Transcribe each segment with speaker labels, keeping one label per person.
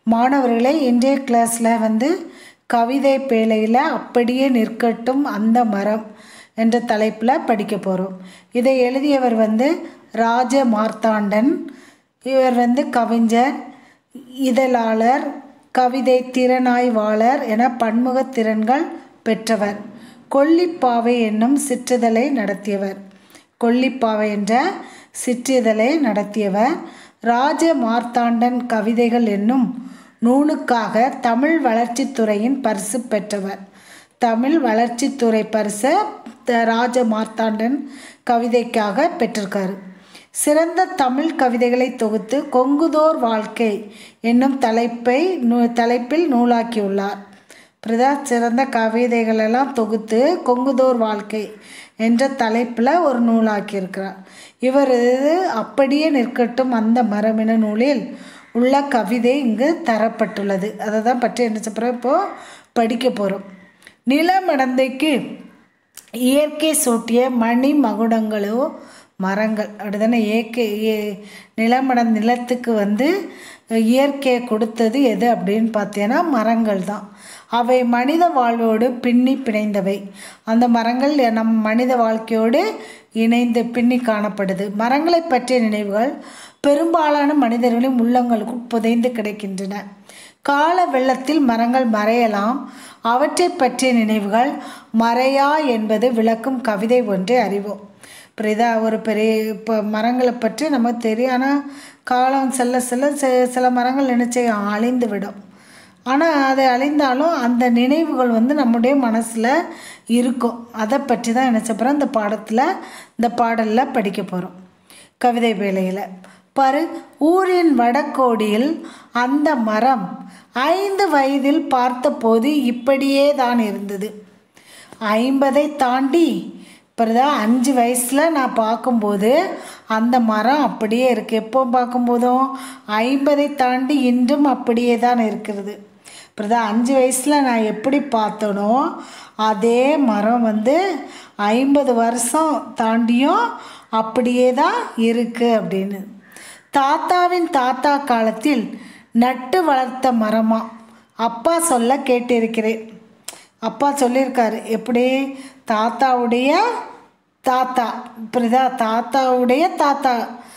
Speaker 1: மாணவர்களே இன்றைய கிளாஸில் வந்து கவிதை பேழையில் அப்படியே நிற்கட்டும் அந்த மரம் என்ற தலைப்பில் படிக்க போகிறோம் இதை எழுதியவர் வந்து ராஜ மார்த்தாண்டன் இவர் வந்து கவிஞர் இதழாளர் கவிதை திறனாய்வாளர் என பன்முக திறன்கள் பெற்றவர் கொல்லிப்பாவை என்னும் சிற்றிதழை நடத்தியவர் கொல்லிப்பாவை என்ற சிற்றிதழை நடத்தியவர் ராஜ மார்த்தாண்டன் கவிதைகள் என்னும் நூலுக்காக தமிழ் வளர்ச்சித்துறையின் பரிசு பெற்றவர் தமிழ் வளர்ச்சித்துறை பரிசு ராஜ மார்த்தாண்டன் கவிதைக்காக பெற்றிருக்காரு சிறந்த தமிழ் கவிதைகளை தொகுத்து கொங்குதோர் வாழ்க்கை என்னும் தலைப்பை நூ தலைப்பில் நூலாக்கியுள்ளார் பிரதா சிறந்த கவிதைகளெல்லாம் தொகுத்து கொங்குதோர் வாழ்க்கை என்ற தலைப்பில் ஒரு நூலாக்கியிருக்கிறார் இவர் அப்படியே நிற்கட்டும் அந்த மரம் என நூலில் உள்ள கவிதை இங்கு தரப்பட்டுள்ளது அதை தான் பற்றி என்ன சொல்கிறோம் இப்போது படிக்க போகிறோம் நிலமடந்தைக்கு இயற்கை சூட்டிய மணி மகுடங்களோ மரங்கள் அப்படிதானே இயற்கை நிலமடம் நிலத்துக்கு வந்து இயற்கையை கொடுத்தது எது அப்படின்னு பார்த்தீங்கன்னா மரங்கள் தான் அவை மனித வாழ்வோடு பின்னி பிணைந்தவை அந்த மரங்கள் நம் மனித வாழ்க்கையோடு இணைந்து பின்னி காணப்படுது மரங்களை பற்றிய நினைவுகள் பெரும்பாலான மனிதர்களின் உள்ளங்களுக்குள் புதைந்து கிடக்கின்றன கால வெள்ளத்தில் மரங்கள் மறையலாம் அவற்றை பற்றிய நினைவுகள் மறையா என்பது விளக்கும் கவிதை ஒன்றை அறிவோம் புரியுதா ஒரு பெரிய இப்போ மரங்களை பற்றி நமக்கு தெரியும் ஆனால் காலம் செல்ல செல்ல சில மரங்கள் நினைச்ச அழிந்து விடும் ஆனால் அது அழிந்தாலும் அந்த நினைவுகள் வந்து நம்முடைய மனசில் இருக்கும் அதை பற்றி தான் நினச்ச போகிறோம் இந்த பாடத்தில் இந்த பாடலில் படிக்க போகிறோம் கவிதை வேலையில் பாரு ஊரின் வடக்கோடியில் அந்த மரம் ஐந்து வயதில் பார்த்தபோது இப்படியே தான் இருந்தது ஐம்பதை தாண்டி இப்போதான் அஞ்சு வயசில் நான் பார்க்கும்போது அந்த மரம் அப்படியே இருக்குது எப்போ பார்க்கும்போதும் ஐம்பதை தாண்டி இன்றும் அப்படியே தான் இருக்கிறது இப்போதான் அஞ்சு வயசில் நான் எப்படி பார்த்தனோ அதே மரம் வந்து ஐம்பது வருஷம் தாண்டியும் அப்படியே தான் இருக்குது அப்படின்னு தாத்தாவின் தாத்தா காலத்தில் நட்டு வளர்த்த மரமா அப்பா சொல்ல கேட்டிருக்கிறேன் அப்பா சொல்லியிருக்காரு எப்படி தாத்தாவுடைய தாத்தா இப்படிதா தாத்தாவுடைய தாத்தா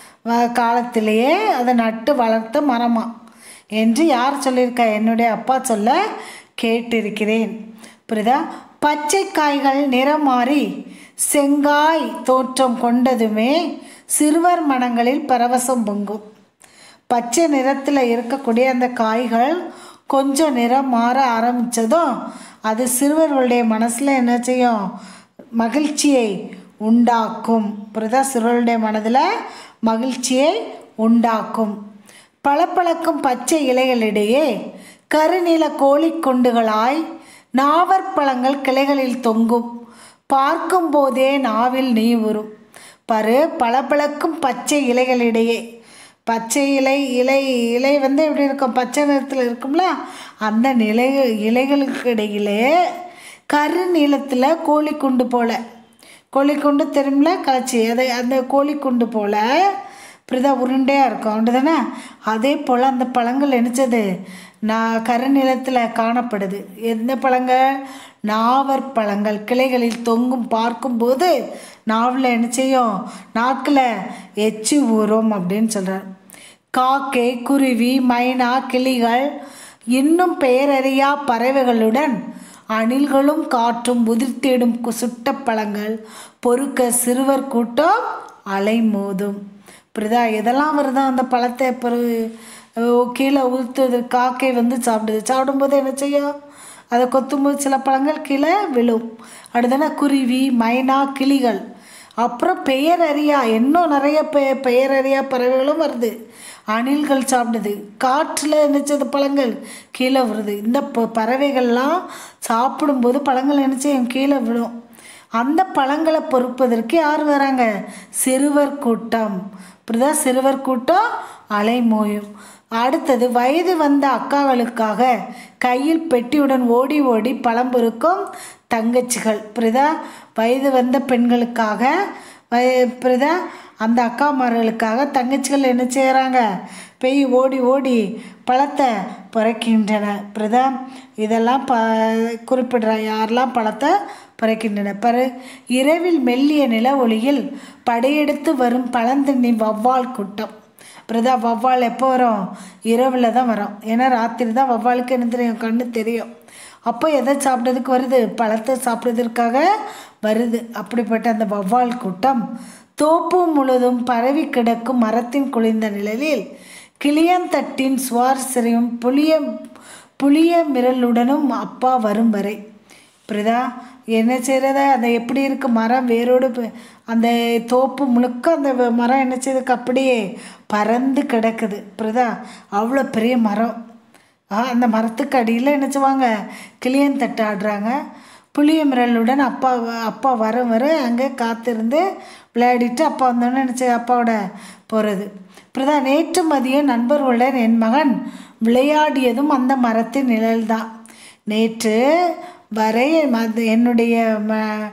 Speaker 1: காலத்திலேயே அதை நட்டு வளர்த்த மரமா என்று யார் சொல்லியிருக்கா என்னுடைய அப்பா சொல்ல கேட்டிருக்கிறேன் புரியுதா பச்சை காய்கள் நிறம் மாறி செங்காய் தோற்றம் கொண்டதுமே சிறுவர் மனங்களில் பரவசம் பொங்கும் பச்சை நிறத்தில் இருக்கக்கூடிய அந்த காய்கள் கொஞ்சம் நிறம் மாற ஆரம்பித்ததும் அது சிறுவர்களுடைய மனசில் என்ன செய்யும் மகிழ்ச்சியை உண்டாக்கும் புரிதா சிறுவர்களுடைய மனதில் மகிழ்ச்சியை உண்டாக்கும் பளபளக்கும் பச்சை இலைகளிடையே கருநில கோழிக்குண்டுகளாய் நாவற்பழங்கள் கிளைகளில் தொங்கும் பார்க்கும்போதே நாவில் நீ உறும் பரு பளபளக்கும் பச்சை இலைகளிடையே பச்சை இலை இலை இலை வந்து எப்படி இருக்கும் பச்சை நிறத்தில் இருக்கும்ல அந்த நிலை இலைகளுக்கு இடையிலே கரு நீளத்தில் கோழிக்குண்டு போல் கோழிக்குண்டு தெரியுமில காய்ச்சி அதை அந்த கோழிக்குண்டு போல் இப்படிதான் உருண்டையாக இருக்கும் அப்படி தானே அதே போல் அந்த பழங்கள் நினச்சது நான் கருநிலத்தில் காணப்படுது எந்த பழங்கள் நாவர் பழங்கள் கிளைகளில் தொங்கும் பார்க்கும்போது நாவில் என்ன செய்யும் நாக்கில் எச்சு ஊறும் அப்படின்னு சொல்கிறார் காக்கை குருவி மைனா கிளிகள் இன்னும் பெயரறியா பறவைகளுடன் அணில்களும் காற்றும் உதிர்த்திடும் சுட்ட பழங்கள் பொறுக்க சிறுவர் கூட்டம் அலைமோதும் இப்படிதா எதெல்லாம் வருதோ அந்த பழத்தை பிறகு கீழே உளுத்துது காக்கை வந்து சாப்பிடுது சாப்பிடும்போது என்ன செய்யும் அதை கொத்தும்போது சில பழங்கள் கீழே விழும் அடுத்தான குருவி மைனா கிளிகள் அப்புறம் பெயர் அறியா இன்னும் நிறைய பெ பெயர் அறியா பறவைகளும் வருது அணில்கள் சாப்பிடுது காற்றில் நினச்சது பழங்கள் கீழே வருது இந்த பறவைகள்லாம் சாப்பிடும்போது பழங்கள் நினச்சையும் கீழே விழும் அந்த பழங்களை பொறுப்பதற்கு யார் வராங்க சிறுவர் கூட்டம் இப்படிதான் சிறுவர் கூட்டம் அலைமோயும் அடுத்தது வயது வந்த அக்காக்களுக்காக கையில் பெட்டியுடன் ஓடி ஓடி பழம் பொறுக்கும் தங்கச்சிகள் புரியுதா வயது வந்த பெண்களுக்காக வய புரியுதா அந்த அக்காமார்களுக்காக தங்கச்சிகள் என்ன செய்கிறாங்க பெய் ஓடி ஓடி பழத்தை புரைக்கின்றன பிரதா இதெல்லாம் ப குறிப்பிடுற யாரெல்லாம் பழத்தை புரைக்கின்றன பரு இரவில் மெல்லிய நில ஒளியில் படையெடுத்து வரும் பழந்தின்னி வவ்வால் கூட்டம் பிரதா வவ்வால் எப்போ வரும் இரவில் தான் வரும் ஏன்னா ராத்திரி தான் வவ்வாலுக்கு என்ன தெரியும் கண்ணு தெரியும் அப்போ எதை சாப்பிட்றதுக்கு வருது பழத்தை சாப்பிட்றதுக்காக வருது அப்படிப்பட்ட அந்த வவ்வால் கூட்டம் தோப்பு முழுதும் பரவி கிடக்கும் மரத்தின் குளிர்ந்த நிழலில் கிளியந்தட்டின் சுவாரஸ்யம் புளிய புளிய மிரலுடனும் அப்பா வரும் வரை புரியுதா என்ன செய்கிறத அந்த எப்படி இருக்குது மரம் வேரோடு ப- அந்த தோப்பு முழுக்க அந்த வ- மரம் என்ன செய்யுதுக்கு அப்படியே பறந்து கிடக்குது புரியுதா அவ்வளோ பெரிய மரம் ஆ, அந்த மரத்துக்கு அடியில் என்ன செய்வாங்க கிளியந்தட்டு ஆடுறாங்க புளிய மிரலுடன் அப்பா வ- அப்பா வர வர அங்கே காத்திருந்து விளையாடிட்டு அப்பா வந்தோடனே என்ன செய்ய அப்பாவோட போகிறது பிரதா நேற்று மதியம் நண்பர்களுடன் என் மகன் விளையாடியதும் அந்த மரத்தின் நிழல்தான் நேற்று வரை மது என்னுடைய ம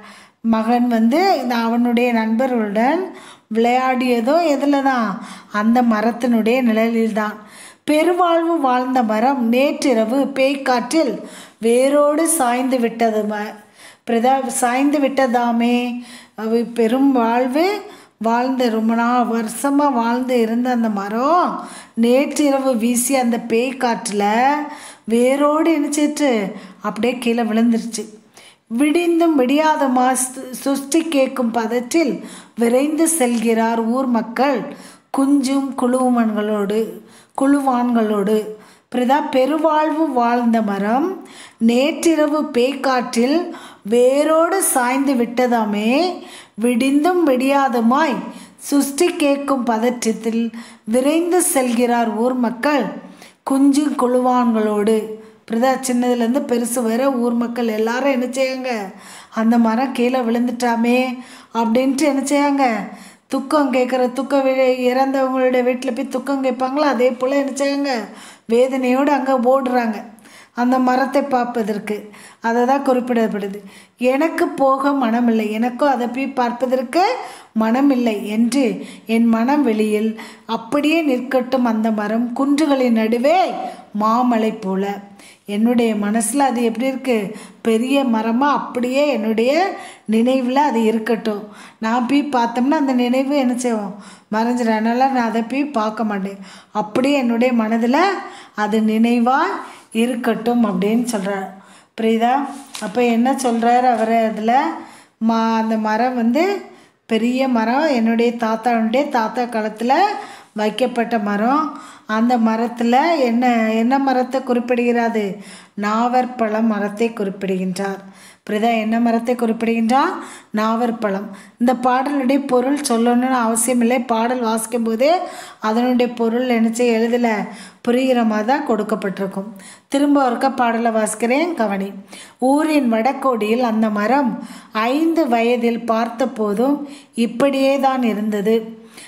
Speaker 1: மகன் வந்து இந்த அவனுடைய நண்பர்களுடன் விளையாடியதும் எதில் தான் அந்த மரத்தினுடைய நிழலில்தான் பெருவாழ்வு வாழ்ந்த மரம் நேற்றிரவு பேய்க்காற்றில் வேரோடு சாய்ந்து விட்டது ம பிரதா சாய்ந்து விட்டதாமே அவை பெரும் வாழ்வு வாழ்ந்த ரொம்ப நாள் வருஷமாக வாழ்ந்து இருந்த அந்த மரம் நேற்றிரவு வீசி அந்த பேய் காற்றில் வேரோடு இணைச்சிட்டு அப்படியே கீழே விழுந்துருச்சு விடிந்தும் விடியாதமா சு- சுஷ்டி கேட்கும் பதற்றில் விரைந்து செல்கிறார் ஊர் மக்கள் குஞ்சும் குழுவன்களோடு குழுவான்களோடு பிரதா பெருவாழ்வு வாழ்ந்த மரம் நேற்றிரவு பேய்க்காற்றில் வேரோடு சாய்ந்து விட்டதாமே விடிந்தும் விடியாதுமாய் சுஷ்டி கேட்கும் பதற்றத்தில் விரைந்து செல்கிறார் ஊர் மக்கள் குஞ்சு குழுவான்களோடு பிரதா சின்னதுலேருந்து பெருசு வர ஊர் மக்கள் எல்லாரும் என்ன செய்யாங்க அந்த மரம் கீழே விழுந்துட்டாமே அப்படின்ட்டு என்ன செய்யாங்க துக்கம் கேட்குற துக்கம் வி- இறந்தவங்களுடைய வீட்டில் போய் துக்கம் கேட்பாங்களோ அதே போல் என்ன செய்யாங்க வேதனையோடு அங்கே ஓடுறாங்க அந்த மரத்தை பார்ப்பதற்கு அதை தான் குறிப்பிடப்படுது எனக்கு போக மனமில்லை எனக்கும் அதை போய் பார்ப்பதற்கு மனமில்லை என்று என் மனம் வெளியில் அப்படியே நிற்கட்டும் அந்த மரம் குன்றுகளின் நடுவே மாமலை போல என்னுடைய மனசில் அது எப்படி இருக்குது பெரிய மரமாக அப்படியே என்னுடைய நினைவில் அது இருக்கட்டும் நான் போய் பார்த்தோம்னா அந்த நினைவு என்ன செய்வோம் மறைஞ்சிடும் அதனால் நான் அதை போய் பார்க்க மாட்டேன் அப்படியே என்னுடைய மனதில் அது நினைவாக இருக்கட்டும் அப்படின்னு சொல்கிறார் புரியுதா அப்போ என்ன சொல்கிறார் அவர் அதில் மா அந்த மரம் வந்து பெரிய மரம் என்னுடைய தாத்தாவுடைய தாத்தா காலத்தில் வைக்கப்பட்ட மரம் அந்த மரத்தில் என்ன என்ன மரத்தை குறிப்பிடுகிறாது நாவற்பழம் மரத்தை குறிப்பிடுகின்றார் புரியுதா என்ன மரத்தை குறிப்பிடுகின்றார் நாவற்பழம் இந்த பாடலுடைய பொருள் சொல்லணும்னு அவசியம் இல்லை பாடல் வாசிக்கும் போதே அதனுடைய பொருள் நினச்சி எழுதல புரிகிற மாதிரி தான் கொடுக்கப்பட்டிருக்கும் திரும்ப ஒருக்க பாடலை வாசிக்கிறேன் கவனி ஊரின் வடக்கோடியில் அந்த மரம் ஐந்து வயதில் பார்த்தபோதும் இப்படியே தான் இருந்தது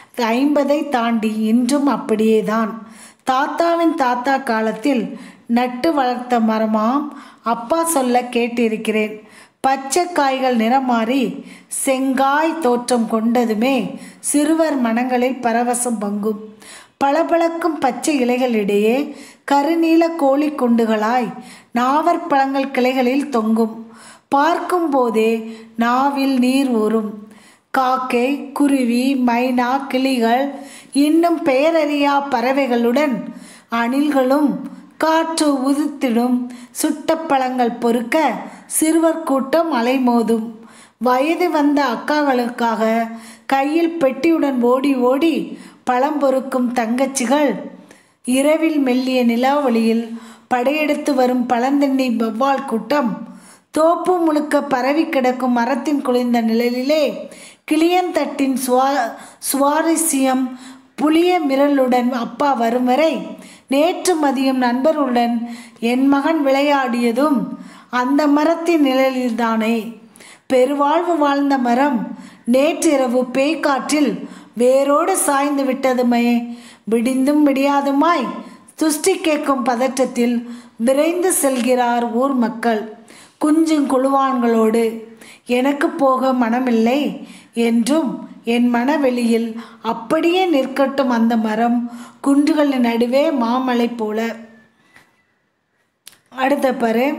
Speaker 1: ஐம்பதை தாண்டி இன்றும் அப்படியே தான் தாத்தாவின் தாத்தா காலத்தில் நட்டு வளர்த்த மரமாம் அப்பா சொல்ல கேட்டிருக்கிறேன் பச்சை காய்கள் நிறம் மாறி செங்காய் தோற்றம் கொண்டதுமே சிறுவர் மனங்களில் பரவசம் பங்கும் பளபளக்கும் பச்சை இலைகளிடையே கருநீல கோழி குண்டுகளாய் நாவற்பழங்கள் கிளைகளில் தொங்கும் பார்க்கும் போதே நாவில் நீர் ஊறும் காக்கை குருவி மைனா கிளிகள் இன்னும் பெயரறியா பறவைகளுடன் அணில்களும் காற்று உதித்திடும் சுட்டப்பழங்கள் பொறுக்க சிறுவர் கூட்டம் அலைமோதும் வயது வந்த அக்காகளுக்காக கையில் பெட்டியுடன் ஓடி ஓடி பழம் பொறுக்கும் தங்கச்சிகள் இரவில் மெல்லிய நிலாவொளியில் படையெடுத்து வரும் பழந்தண்ணி வவ்வால் கூட்டம் தோப்பு முழுக்க பரவி கிடக்கும் மரத்தின் குளிர்ந்த நிழலிலே கிளியந்தட்டின் சுவா சுவாரஸ்யம் புளிய மிரலுடன் அப்பா வரும் வரை நேற்று மதியம் நண்பர்களுடன் என் மகன் விளையாடியதும் அந்த மரத்தின் நிழலில்தானே பெருவாழ்வு வாழ்ந்த மரம் நேற்றிரவு பேய்க்காற்றில் வேரோடு சாய்ந்து விட்டதுமே விடிந்தும் விடியாதுமாய் துஷ்டி கேட்கும் பதற்றத்தில் விரைந்து செல்கிறார் ஊர் மக்கள் குஞ்சும் குழுவான்களோடு எனக்கு போக மனமில்லை என்றும் என் மனவெளியில் அப்படியே நிற்கட்டும் அந்த மரம் குன்றுகளின் நடுவே மாமலை போல அடுத்த பாரு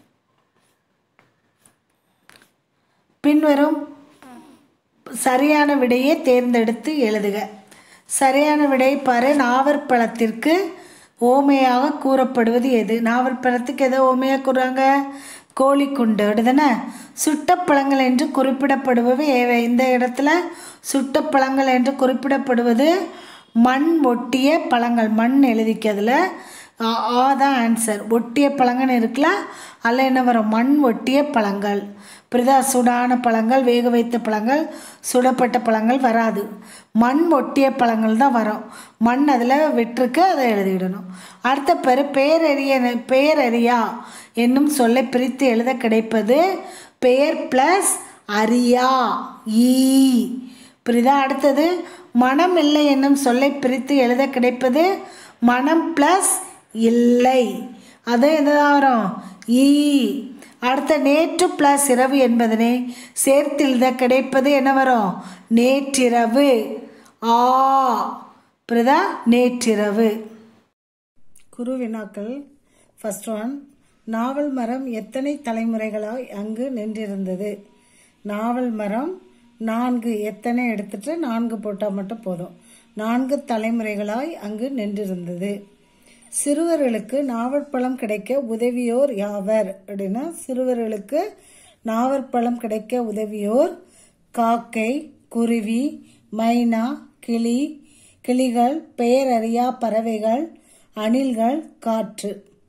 Speaker 1: பின்வரும் சரியான விடையை தேர்ந்தெடுத்து எழுதுக சரியான விடை பாரு நாவற்பழத்திற்கு ஓமையாக கூறப்படுவது எது நாவற்பழத்துக்கு எதோ ஓமையாக கூறுறாங்க கோழிக்குண்டு அப்படிதானே சுட்டப்பழங்கள் என்று குறிப்பிடப்படுபவை ஏவை இந்த இடத்துல சுட்டப்பழங்கள் என்று குறிப்பிடப்படுவது மண் ஒட்டிய பழங்கள் மண் எழுதிக்கிறதுல ஆ தான் ஆன்சர் ஒட்டிய பழங்கள்னு இருக்குல்ல அதில் என்ன வரும் மண் ஒட்டிய பழங்கள் புரிதா சுடான பழங்கள் வேக வைத்த பழங்கள் சுடப்பட்ட பழங்கள் வராது மண் ஒட்டிய பழங்கள் தான் வரும் மண் அதில் விட்டுருக்கு அதை எழுதிடணும் அடுத்த பேர் பேரறிய பேரறியா என்னும் சொல்லை பிரித்து எழுத கிடைப்பது பெயர் ப்ளஸ் அரியா ஈ புரியுதா அடுத்தது மனம் இல்லை என்னும் சொல்லை பிரித்து எழுத கிடைப்பது மனம் ப்ளஸ் இல்லை அது என்னதான் வரும் ஈ அடுத்த நேற்று ப்ளஸ் இரவு என்பதனை சேர்த்து எழுத கிடைப்பது என்ன வரும் நேற்றிரவு ஆ புரியுதா நேற்றிரவு குரு வினாக்கள் ஃபர்ஸ்ட் ஒன் நாவல் மரம் எத்தனை தலைமுறைகளாய் அங்கு நின்றிருந்தது நாவல் மரம் நான்கு எத்தனை எடுத்துட்டு நான்கு போட்டால் மட்டும் போதும் நான்கு தலைமுறைகளாய் அங்கு நின்றிருந்தது சிறுவர்களுக்கு நாவற்பழம் கிடைக்க உதவியோர் யாவர் அப்படின்னா சிறுவர்களுக்கு நாவற்பழம் கிடைக்க உதவியோர் காக்கை குருவி மைனா கிளி கிளிகள் பெயரறியா பறவைகள் அணில்கள் காற்று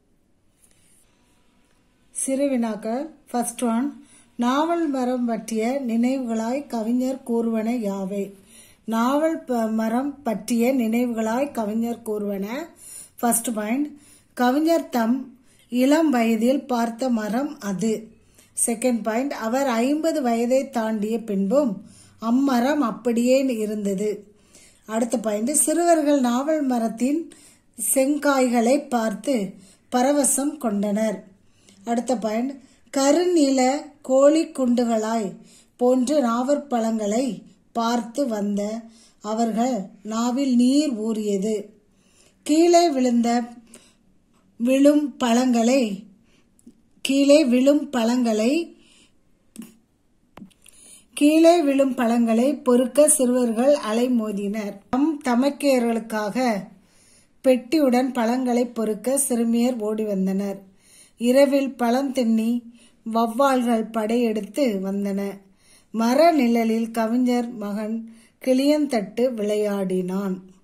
Speaker 1: சிறுவினாக்கள் ஃபர்ஸ்ட் ஒன் நாவல் மரம் பற்றிய நினைவுகளாய் கவிஞர் கூறுவன யாவை நாவல் ப- மரம் பற்றிய நினைவுகளாய் கவிஞர் கூறுவன ஃபர்ஸ்ட் பாயிண்ட் கவிஞர் தம் இளம் வயதில் பார்த்த மரம் அது செகண்ட் பாயிண்ட் அவர் ஐம்பது வயதை தாண்டிய பின்பும் அம்மரம் அப்படியே இருந்தது அடுத்த பாயிண்ட் சிறுவர்கள் நாவல் மரத்தின் செங்காய்களை பார்த்து பரவசம் கொண்டனர் அடுத்த பாயிண்ட் கருநீல கோழி குண்டுகளாய் போன்று நாவற்பழங்களை பார்த்து வந்த அவர்கள் நாவில் நீர் ஊறியது கீழே விழுந்த விழும் பழங்களை கீழே விழும் பழங்களை கீழே விழும் பழங்களை பொறுக்க சிறுவர்கள் அலைமோதினர் தம் தமக்கையர்களுக்காக பெட்டியுடன் பழங்களை பொறுக்க சிறுமியர் ஓடி வந்தனர் இரவில் பழம் தின்னி வவ்வால்கள் படையெடுத்து வந்தன மர நிழலில் கவிஞர் மகன் கிளியந்தட்டு விளையாடினான்